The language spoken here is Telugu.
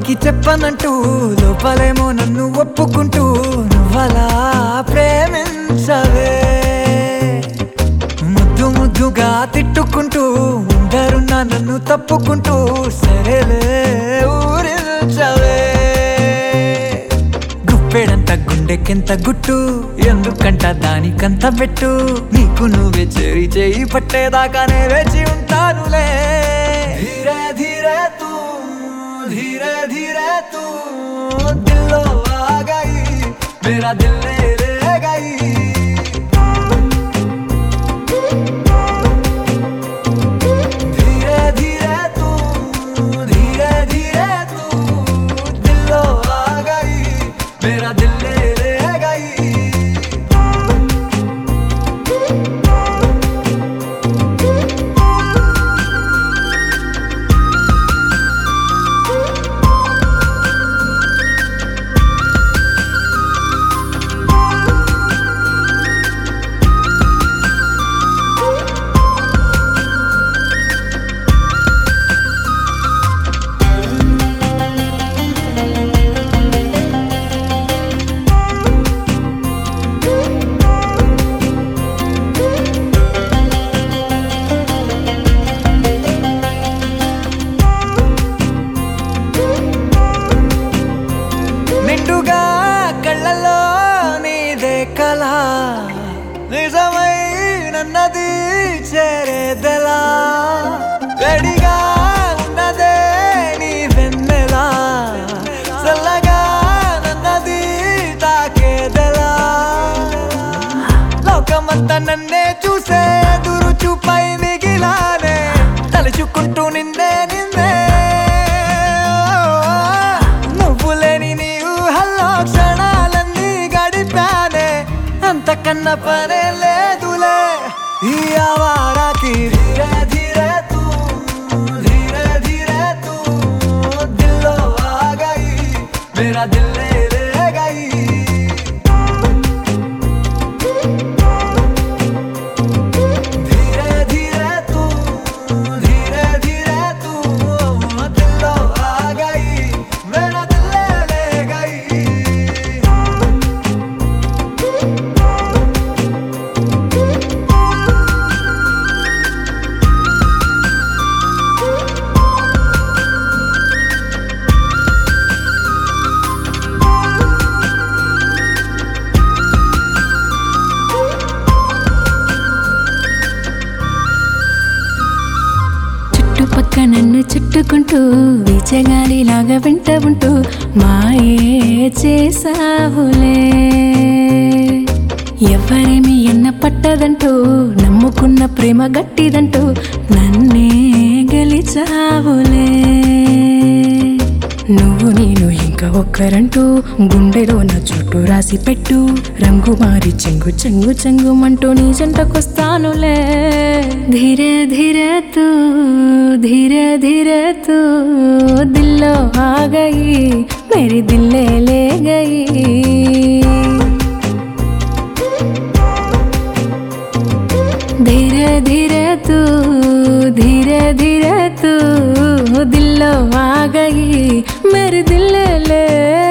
ఎవరికి చెప్పనంటూ లోపలేమో నన్ను ఒప్పుకుంటూ నువ్వలా ప్రేమించవే ముద్దు ముద్దుగా తిట్టుకుంటూ ఉండరున్నా నన్ను తప్పుకుంటూ సరేలే ఊరించవే గుప్పెడంత గుండెకెంత గుట్టు ఎందుకంట దానికంత పెట్టు నీకు నువ్వే చేరి చేయి పట్టేదాకానే వేచి ఉంటానులే ధీరే ధీరే తూ ధీరే ధీరే తూ దిల్లో ఆ గయి మేరా దిల్ లే లే గయి धीरे धीरे तू धीरे धीरे तू दिलो आ गई मेरा दिल ले ले गई నిండుగా కళ్ళలో నీదే కళ నిజమై నన్నది చేరేదెలా గడిగా ఉన్నదే నీ వెన్నెలా చల్లగా నన్నది తాకేదెలా లోకమంతా నన్నే చూసే ఎదురు చూపై మిగిలానే తలుచుకుంటూ నిన్నే నిన్నే నువ్వు లేని నీ ఊహల్లో క్షణాలన్నీ గడిపానే అంతకన్నా పనే లేదులే ఈ ఆవారాకి ధీరే ధీరే తూ ధీరే ధీరే తూ దిల్లో ఆ గయి మేరా దిల్ లే లే గయి धीरे धीरे तू धीरे धीरे तू दिलो आ गई मेरा दिल ले ले गई చుట్టుపక్క నన్ను చుట్టుకుంటూ వీచగాలిలాగా వెంట ఉంటూ మాయే చేసావులే ఎవరేమి ఎన్న పట్టదంటూ నమ్ముకున్న ప్రేమ గట్టిదంటూ నన్నే గెలిచావులే నువ్వు నేను ఇంకా ఒక్కరంటూ గుండెలో నా చుట్టూ రాసి పెట్టు రంగు మారి చెంగు చెంగు చెంగుమంటూ నీ జంటకొస్తానులే ధీరే ధీరే తూ ధీరే ధీరే తూ దిల్లో ఆ గయి మేరీ దిల్లే లే గయి धीरे धीरे तू धीरे धीरे तू दिल आ गई मेरे दिल ले